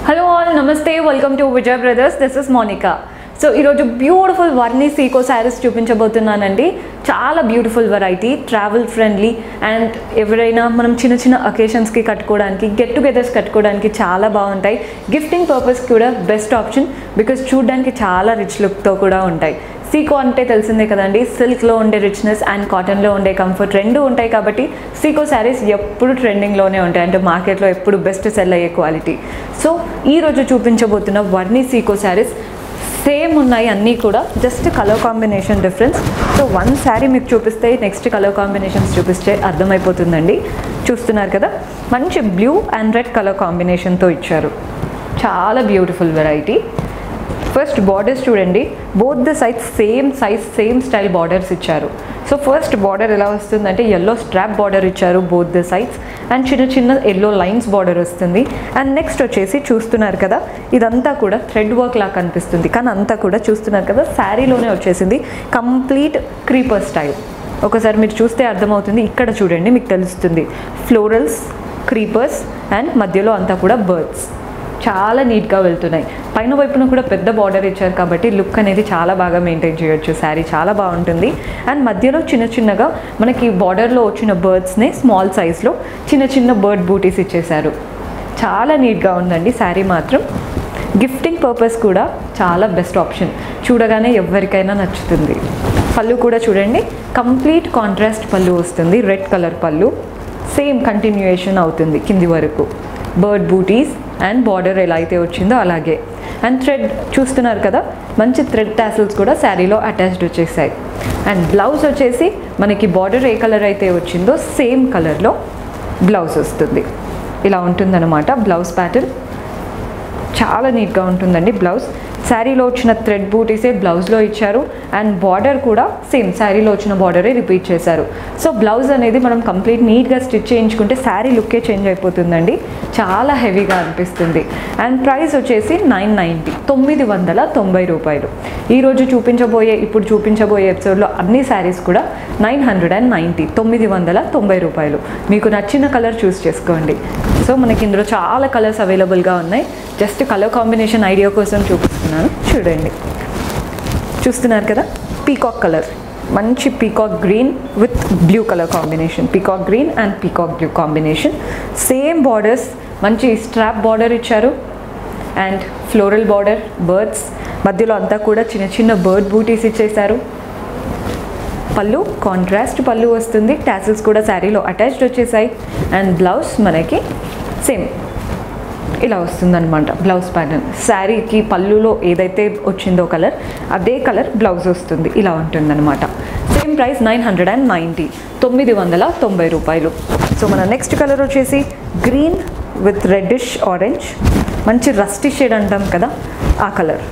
hello all నమస్తే welcome to Vijay brothers this is Monika so ఈరోజు beautiful వర్నీ సీకో శారీస్ చూపించబోతున్నానండి చాలా beautiful variety travel friendly and ఎవరైనా మనం చిన్న చిన్న అకేషన్స్కి కట్టుకోవడానికి గెట్ టుగెదర్స్ కట్టుకోవడానికి చాలా బాగుంటాయి గిఫ్టింగ్ పర్పస్ కూడా బెస్ట్ ఆప్షన్ బికాస్ చూడడానికి చాలా రిచ్ లుక్తో కూడా ఉంటాయి సీకో అంటే తెలిసిందే కదండి సిల్క్లో ఉండే రిచ్నెస్ అండ్ కాటన్లో ఉండే కంఫర్ట్ రెండు ఉంటాయి కాబట్టి సీకో శారీస్ ఎప్పుడు ట్రెండింగ్లోనే ఉంటాయి అంటే మార్కెట్లో ఎప్పుడు బెస్ట్ సెల్ అయ్యే క్వాలిటీ సో ఈరోజు చూపించబోతున్న వర్ణి సీకో శారీస్ సేమ్ ఉన్నాయి అన్నీ కూడా just colour combination difference so one sari మీకు చూపిస్తే నెక్స్ట్ కలర్ కాంబినేషన్స్ చూపిస్తే అర్థమైపోతుందండి చూస్తున్నారు కదా మంచి బ్లూ అండ్ రెడ్ కలర్ కాంబినేషన్తో ఇచ్చారు చాలా బ్యూటిఫుల్ వెరైటీ ఫస్ట్ బార్డర్స్ చూడండి both the size same size same style borders ఇచ్చారు సో ఫస్ట్ బార్డర్ ఎలా వస్తుందంటే ఎల్లో స్ట్రాప్ బార్డర్ ఇచ్చారు బోత్ ద సైడ్స్ అండ్ చిన్న చిన్న ఎల్లో లైన్స్ బార్డర్ వస్తుంది అండ్ నెక్స్ట్ వచ్చేసి చూస్తున్నారు కదా ఇదంతా కూడా థ్రెడ్ వర్క్ లా కనిపిస్తుంది కానీ అంతా కూడా చూస్తున్నారు కదా శారీలోనే వచ్చేసింది కంప్లీట్ క్రీపర్ స్టైల్ ఒకసారి మీరు చూస్తే అర్థమవుతుంది ఇక్కడ చూడండి మీకు తెలుస్తుంది ఫ్లోరల్స్ క్రీపర్స్ అండ్ మధ్యలో అంతా కూడా బర్డ్స్ చాలా నీట్గా వెళ్తున్నాయి పైన వైపున కూడా పెద్ద బార్డర్ ఇచ్చారు కాబట్టి లుక్ అనేది చాలా బాగా మెయింటైన్ చేయొచ్చు శారీ చాలా బాగుంటుంది అండ్ మధ్యలో చిన్న చిన్నగా మనకి బార్డర్లో వచ్చిన బర్డ్స్ని స్మాల్ సైజ్లో చిన్న చిన్న బర్డ్ బూటీస్ ఇచ్చేశారు చాలా నీట్గా ఉందండి శారీ మాత్రం గిఫ్టింగ్ పర్పస్ కూడా చాలా బెస్ట్ ఆప్షన్ చూడగానే ఎవరికైనా నచ్చుతుంది పళ్ళు కూడా చూడండి కంప్లీట్ కాంట్రాస్ట్ పళ్ళు వస్తుంది రెడ్ కలర్ పళ్ళు సేమ్ కంటిన్యూయేషన్ అవుతుంది కింది వరకు బర్డ్ బూటీస్ అండ్ బార్డర్ ఎలా అయితే వచ్చిందో అలాగే అండ్ థ్రెడ్ చూస్తున్నారు కదా మంచి థ్రెడ్ టాసిల్స్ కూడా శారీలో అటాచ్డ్ వచ్చేసాయి అండ్ బ్లౌజ్ వచ్చేసి మనకి బార్డర్ ఏ కలర్ అయితే వచ్చిందో సేమ్ కలర్లో బ్లౌజ్ వస్తుంది ఇలా ఉంటుందన్నమాట బ్లౌజ్ ప్యాటర్న్ చాలా నీట్గా ఉంటుందండి బ్లౌజ్ శారీలో వచ్చిన థ్రెడ్ బూటీసే బ్లౌజ్లో ఇచ్చారు అండ్ బార్డర్ కూడా సేమ్ శారీలో వచ్చిన బార్డరే రిపీట్ చేశారు సో బ్లౌజ్ అనేది మనం కంప్లీట్ నీట్గా స్టిచ్ చేయించుకుంటే శారీ లుక్కే చేంజ్ అయిపోతుందండి చాలా హెవీగా అనిపిస్తుంది అండ్ ప్రైస్ వచ్చేసి నైన్ నైంటీ తొమ్మిది వందల తొంభై రూపాయలు ఈరోజు చూపించబోయే ఇప్పుడు చూపించబోయే ఎపిసోడ్లో అన్ని శారీస్ కూడా నైన్ హండ్రెడ్ అండ్ నైంటీ తొమ్మిది వందల తొంభై రూపాయలు మీకు నచ్చిన కలర్ చూస్ చేసుకోండి సో మనకి ఇందులో చాలా కలర్స్ అవైలబుల్గా ఉన్నాయి జస్ట్ కలర్ కాంబినేషన్ ఐడియా కోసం చూపిస్తున్నాను చూడండి చూస్తున్నారు కదా పీకాక్ కలర్ మంచి peacock green with blue colour combination peacock green and peacock blue combination same borders మంచి స్ట్రాప్ బార్డర్ ఇచ్చారు అండ్ ఫ్లోరల్ బార్డర్ బర్డ్స్ మధ్యలో అంతా కూడా చిన్న చిన్న బర్డ్ బూటీస్ ఇచ్చేశారు పళ్ళు కాంట్రాస్ట్ పళ్ళు వస్తుంది టాసిల్స్ కూడా శారీలో అటాచ్డ్ వచ్చేసాయి అండ్ బ్లౌజ్ మనకి సేమ్ ఇలా వస్తుందన్నమాట బ్లౌజ్ ప్యాటర్న్ శారీకి పళ్ళులో ఏదైతే వచ్చిందో కలర్ అదే కలర్ బ్లౌజ్ వస్తుంది ఇలా ఉంటుందన్నమాట same price nine hundred and ninety తొమ్మిది వందల తొంభై రూపాయలు సో మన నెక్స్ట్ కలర్ వచ్చేసి గ్రీన్ విత్ రెడ్డిష్ ఆరెంజ్ మంచి రస్టీ షేడ్ అంటాం కదా ఆ colour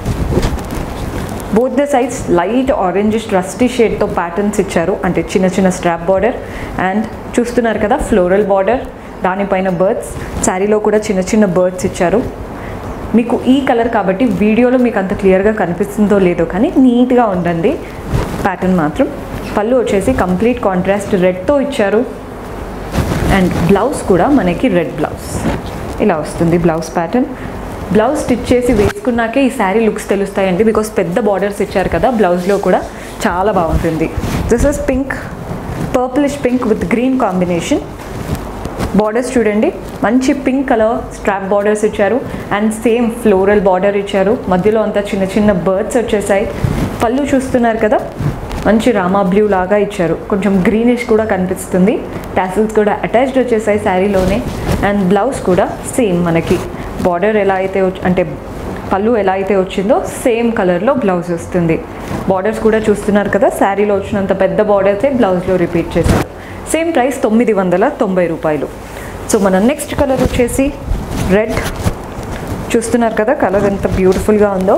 both the sides light orangish rusty షేడ్తో ప్యాటర్న్స్ ఇచ్చారు అంటే చిన్న చిన్న స్ట్రాప్ బార్డర్ అండ్ చూస్తున్నారు కదా ఫ్లోరల్ బార్డర్ దానిపైన బర్డ్స్ శారీలో కూడా చిన్న చిన్న బర్డ్స్ ఇచ్చారు మీకు ఈ కలర్ కాబట్టి వీడియోలో మీకు అంత క్లియర్గా కనిపిస్తుందో లేదో కానీ నీట్గా ఉండండి ప్యాటర్న్ మాత్రం పళ్ళు వచ్చేసి కంప్లీట్ కాంట్రాస్ట్ రెడ్తో ఇచ్చారు అండ్ బ్లౌజ్ కూడా మనకి రెడ్ బ్లౌజ్ ఇలా వస్తుంది బ్లౌజ్ ప్యాటర్న్ బ్లౌజ్ స్టిచ్ చేసి వేసుకున్నాకే ఈ శారీ లుక్స్ తెలుస్తాయండి బికాస్ పెద్ద బార్డర్స్ ఇచ్చారు కదా బ్లౌజ్లో కూడా చాలా బాగుంటుంది this is pink purplish pink with green combination borders చూడండి మంచి పింక్ కలర్ స్ట్రాప్ బార్డర్స్ ఇచ్చారు అండ్ సేమ్ ఫ్లోరల్ బార్డర్ ఇచ్చారు మధ్యలో అంతా చిన్న చిన్న బర్డ్స్ వచ్చేసాయి పళ్ళు చూస్తున్నారు కదా మంచి రామా బ్లూ లాగా ఇచ్చారు కొంచెం గ్రీనిష్ కూడా కనిపిస్తుంది టాసిల్స్ కూడా అటాచ్డ్ వచ్చేసాయి శారీలోనే అండ్ బ్లౌజ్ కూడా సేమ్ మనకి బార్డర్ ఎలా అయితే వచ్చి- అంటే పళ్ళు ఎలా అయితే వచ్చిందో సేమ్ కలర్లో బ్లౌజ్ వస్తుంది బార్డర్స్ కూడా చూస్తున్నారు కదా శారీలో వచ్చినంత పెద్ద బార్డర్సే బ్లౌజ్లో రిపీట్ చేశారు సేమ్ ప్రైస్ తొమ్మిది వందల తొంభై రూపాయలు సో మన నెక్స్ట్ కలర్ వచ్చేసి రెడ్ చూస్తున్నారు కదా కలర్ ఎంత బ్యూటిఫుల్గా ఉందో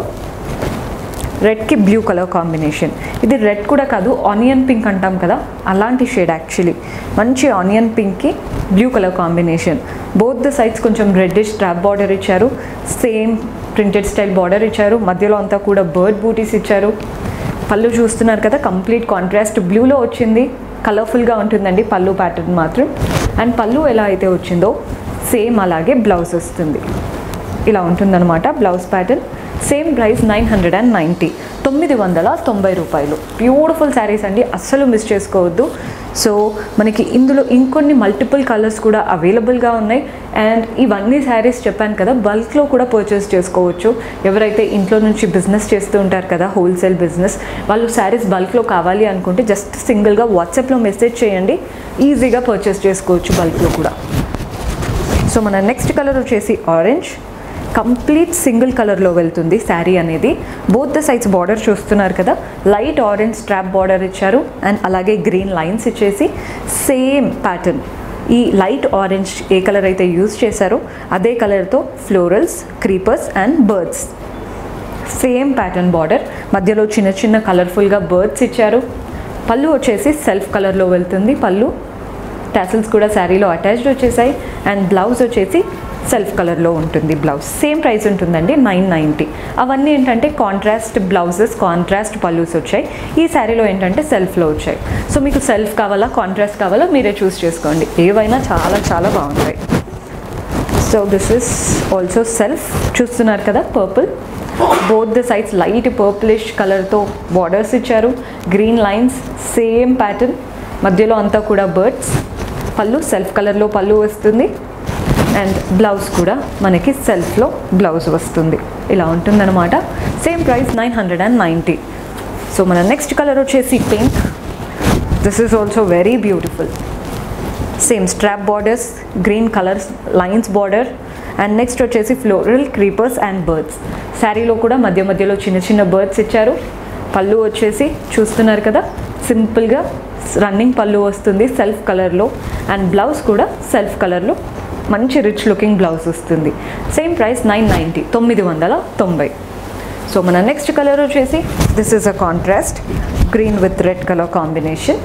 రెడ్కి బ్లూ కలర్ కాంబినేషన్ ఇది రెడ్ కూడా కాదు ఆనియన్ పింక్ అంటాం కదా అలాంటి షేడ్ యాక్చువల్లీ మంచి ఆనియన్ పింక్కి blue colour combination both the sides కొంచెం రెడ్డిష్ స్ట్రాప్ బార్డర్ ఇచ్చారు సేమ్ ప్రింటెడ్ స్టైల్ బార్డర్ ఇచ్చారు మధ్యలో అంతా కూడా బర్డ్ బూటీస్ ఇచ్చారు పళ్ళు చూస్తున్నారు కదా కంప్లీట్ కాంట్రాస్ట్ బ్లూలో వచ్చింది కలర్ఫుల్గా ఉంటుందండి పళ్ళు ప్యాటర్న్ మాత్రం అండ్ పళ్ళు ఎలా అయితే వచ్చిందో సేమ్ అలాగే బ్లౌజ్ వస్తుంది ఇలా ఉంటుందన్నమాట blouse pattern same price nine hundred and ninety తొమ్మిది వందల తొంభై రూపాయలు బ్యూటిఫుల్ శారీస్ అండి అస్సలు మిస్ చేసుకోవద్దు సో మనకి ఇందులో ఇంకొన్ని మల్టిపుల్ కలర్స్ కూడా అవైలబుల్గా ఉన్నాయి అండ్ ఇవన్నీ శారీస్ చెప్పాను కదా బల్క్లో కూడా పర్చేస్ చేసుకోవచ్చు ఎవరైతే ఇంట్లో నుంచి బిజినెస్ చేస్తూ ఉంటారు కదా హోల్సేల్ బిజినెస్ వాళ్ళు శారీస్ బల్క్లో కావాలి అనుకుంటే జస్ట్ సింగిల్గా వాట్సాప్లో మెసేజ్ చేయండి ఈజీగా పర్చేస్ చేసుకోవచ్చు బల్క్లో కూడా సో మన నెక్స్ట్ కలర్ వచ్చేసి ఆరెంజ్ కంప్లీట్ సింగిల్ కలర్లో వెళ్తుంది శారీ అనేది బోత్ ద సైడ్స్ బార్డర్ చూస్తున్నారు కదా లైట్ ఆరెంజ్ స్ట్రాప్ బార్డర్ ఇచ్చారు అండ్ అలాగే గ్రీన్ లైన్స్ ఇచ్చేసి సేమ్ ప్యాటర్న్ ఈ లైట్ ఆరెంజ్ ఏ కలర్ అయితే యూజ్ చేశారో అదే కలర్తో florals creepers and birds same pattern border మధ్యలో చిన్న చిన్న కలర్ఫుల్గా బర్డ్స్ ఇచ్చారు పళ్ళు వచ్చేసి సెల్ఫ్ కలర్లో వెళ్తుంది పళ్ళు టాసిల్స్ కూడా శారీలో అటాచ్డ్ వచ్చేసాయి అండ్ బ్లౌజ్ వచ్చేసి సెల్ఫ్ కలర్లో ఉంటుంది బ్లౌజ్ సేమ్ ప్రైస్ ఉంటుందండి నైన్ నైంటీ అవన్నీ ఏంటంటే కాంట్రాస్ట్ బ్లౌజెస్ కాంట్రాస్ట్ పల్లూస్ వచ్చాయి ఈ శారీలో ఏంటంటే సెల్ఫ్లో వచ్చాయి సో మీకు సెల్ఫ్ కావాలా కాంట్రాస్ట్ కావాలా మీరే చూస్ చేసుకోండి ఏవైనా చాలా చాలా బాగుంటాయి so this is also self చూస్తున్నారు కదా purple both the sides light purplish కలర్తో బార్డర్స్ ఇచ్చారు గ్రీన్ లైన్స్ సేమ్ ప్యాటర్న్ మధ్యలో అంతా కూడా బర్డ్స్ పళ్ళు సెల్ఫ్ కలర్లో పళ్ళు వస్తుంది అండ్ బ్లౌజ్ కూడా మనకి సెల్ఫ్లో బ్లౌజ్ వస్తుంది ఇలా ఉంటుందన్నమాట same price nine hundred and ninety so మన నెక్స్ట్ కలర్ వచ్చేసి pink this is also very beautiful same strap borders green colours lines border and next వచ్చేసి ఫ్లోరల్ క్రీపర్స్ అండ్ బర్డ్స్ శారీలో కూడా మధ్య మధ్యలో చిన్న చిన్న బర్డ్స్ ఇచ్చారు పళ్ళు వచ్చేసి చూస్తున్నారు కదా సింపుల్గా రన్నింగ్ పళ్ళు వస్తుంది సెల్ఫ్ కలర్లో అండ్ బ్లౌజ్ కూడా సెల్ఫ్ కలర్లో మంచి రిచ్ లుకింగ్ బ్లౌజ్ వస్తుంది సేమ్ ప్రైస్ నైన్ నైంటీ తొమ్మిది వందల తొంభై సో మన నెక్స్ట్ కలర్ వచ్చేసి this is a contrast green with red colour combination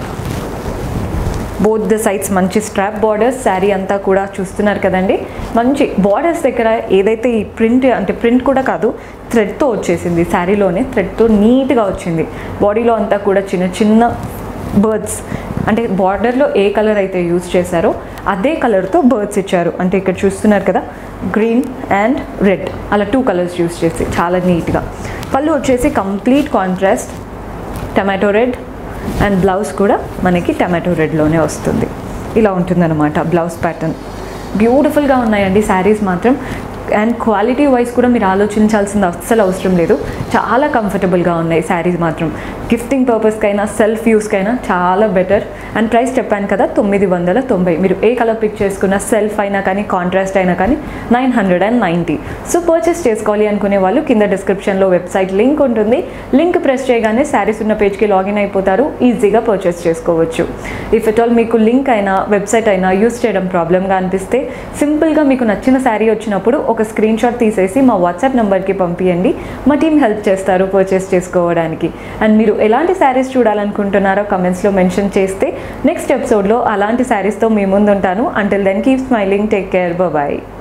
both the sides మంచి స్ట్రాప్ బార్డర్స్ శారీ అంతా కూడా చూస్తున్నారు కదండి మంచి బార్డర్స్ దగ్గర ఏదైతే ఈ ప్రింట్ అంటే ప్రింట్ కూడా కాదు థ్రెడ్తో వచ్చేసింది శారీలోనే థ్రెడ్తో నీట్గా వచ్చింది బాడీలో అంతా కూడా చిన్న చిన్న బర్డ్స్ అంటే బార్డర్లో ఏ కలర్ అయితే యూజ్ చేశారో అదే కలర్తో బర్డ్స్ ఇచ్చారు అంటే ఇక్కడ చూస్తున్నారు కదా గ్రీన్ అండ్ రెడ్ అలా టూ కలర్స్ యూజ్ చేసి చాలా నీట్గా పళ్ళు వచ్చేసి complete contrast tomato red and blouse కూడా మనకి టమాటో రెడ్లోనే వస్తుంది ఇలా ఉంటుందన్నమాట బ్లౌజ్ ప్యాటర్న్ బ్యూటిఫుల్గా ఉన్నాయండి శారీస్ మాత్రం అండ్ క్వాలిటీ వైజ్ కూడా మీరు ఆలోచించాల్సిన అస్సలు అవసరం లేదు చాలా కంఫర్టబుల్గా ఉన్నాయి శారీస్ మాత్రం గిఫ్టింగ్ పర్పస్కైనా సెల్ఫ్ యూస్కైనా చాలా బెటర్ అండ్ ప్రైస్ చెప్పాను కదా తొమ్మిది వందల తొంభై మీరు ఏ కలర్ పిక్ చేసుకున్న సెల్ఫ్ అయినా కానీ కాంట్రాస్ట్ అయినా కానీ nine hundred and ninety so purchase చేసుకోవాలి అనుకునే వాళ్ళు కింద డిస్క్రిప్షన్లో వెబ్సైట్ లింక్ ఉంటుంది లింక్ ప్రెస్ చేయగానే శారీస్ ఉన్న పేజ్కి లాగిన్ అయిపోతారు ఈజీగా పర్చేస్ చేసుకోవచ్చు ఇఫ్ ఎట్ ఆల్ మీకు లింక్ అయినా వెబ్సైట్ అయినా యూస్ చేయడం ప్రాబ్లమ్గా అనిపిస్తే సింపుల్గా మీకు నచ్చిన శారీ వచ్చినప్పుడు ఒక స్క్రీన్ షాట్ తీసేసి మా వాట్సాప్ నెంబర్కి పంపించండి మా టీం హెల్ప్ చేస్తారు పర్చేస్ చేసుకోవడానికి అండ్ మీరు ఎలాంటి శారీస్ చూడాలనుకుంటున్నారో కమెంట్స్లో మెన్షన్ చేస్తే నెక్స్ట్ ఎపిసోడ్లో అలాంటి శారీస్తో మీ ముందు ఉంటాను until then keep smiling take care bye